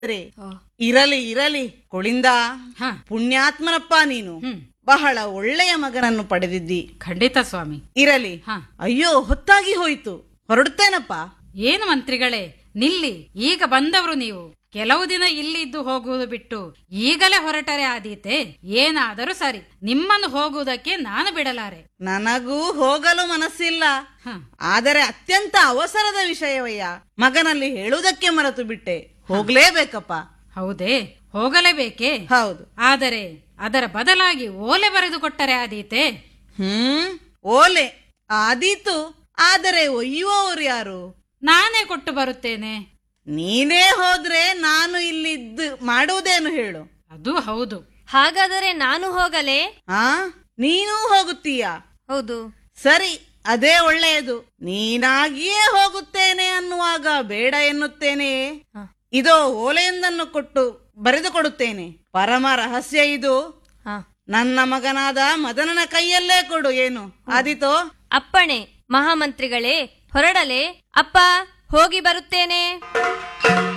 ರೆ, ಇರಲಿ ಇರಲಿ ಕೊಳಿಂದ ಹ ಪುಣ್ಯಾತ್ಮನಪ್ಪ ನೀನು ಹ್ಮ್ ಬಹಳ ಒಳ್ಳೆಯ ಮಗನನ್ನು ಪಡೆದಿದ್ದಿ ಖಂಡಿತ ಸ್ವಾಮಿ ಇರಲಿ ಹ ಅಯ್ಯೋ ಹೊತ್ತಾಗಿ ಹೋಯ್ತು ಹೊರಡುತ್ತೇನಪ್ಪ ಏನು ಮಂತ್ರಿಗಳೇ ನಿಲ್ಲಿ ಈಗ ಬಂದವರು ನೀವು ಕೆಲವು ದಿನ ಇಲ್ಲಿದ್ದು ಹೋಗುವುದು ಬಿಟ್ಟು ಈಗಲೇ ಹೊರಟರೆ ಆದೀತೆ ಏನಾದರೂ ಸರಿ ನಿಮ್ಮನ್ನು ಹೋಗುವುದಕ್ಕೆ ನಾನು ಬಿಡಲಾರೆ ನನಗೂ ಹೋಗಲು ಮನಸ್ಸಿಲ್ಲ ಹ ಆದರೆ ಅತ್ಯಂತ ಅವಸರದ ವಿಷಯವಯ್ಯ ಮಗನಲ್ಲಿ ಹೇಳುವುದಕ್ಕೆ ಮರೆತು ಬಿಟ್ಟೆ ಹೋಗ್ಲೇಬೇಕಪ್ಪ ಹೌದೇ ಹೋಗಲೇಬೇಕೇ ಹೌದು ಆದರೆ ಅದರ ಬದಲಾಗಿ ಓಲೆ ಬರೆದು ಕೊಟ್ಟರೆ ಆದೀತೆ ಹ್ಮ್ ಓಲೆ ಆದೀತು ಆದರೆ ಒಯ್ಯುವವರು ಯಾರು ನಾನೇ ಕೊಟ್ಟು ಬರುತ್ತೇನೆ ನೀನೇ ಹೋದ್ರೆ ನಾನು ಇಲ್ಲಿದ್ದು ಮಾಡುವುದೇನು ಹೇಳು ಅದು ಹೌದು ಹಾಗಾದರೆ ನಾನು ಹೋಗಲೇ ಆ ನೀನೂ ಹೋಗುತ್ತೀಯಾ ಹೌದು ಸರಿ ಅದೇ ಒಳ್ಳೆಯದು ನೀನಾಗಿಯೇ ಹೋಗುತ್ತೇನೆ ಅನ್ನುವಾಗ ಬೇಡ ಎನ್ನುತ್ತೇನೆ ಹ. ಇದೋ ಓಲೆಯೊಂದನ್ನು ಕೊಟ್ಟು ಬರೆದು ಕೊಡುತ್ತೇನೆ ಪರಮ ರಹಸ್ಯ ಇದು ಹ. ನನ್ನ ಮಗನಾದ ಮದನನ ಕೈಯಲ್ಲೇ ಕೊಡು ಏನು ಆದಿತೋ ಅಪ್ಪಣೆ ಮಹಾಮಂತ್ರಿಗಳೇ ಹೊರಡಲೆ ಅಪ್ಪ ಹೋಗಿ ಬರುತ್ತೇನೆ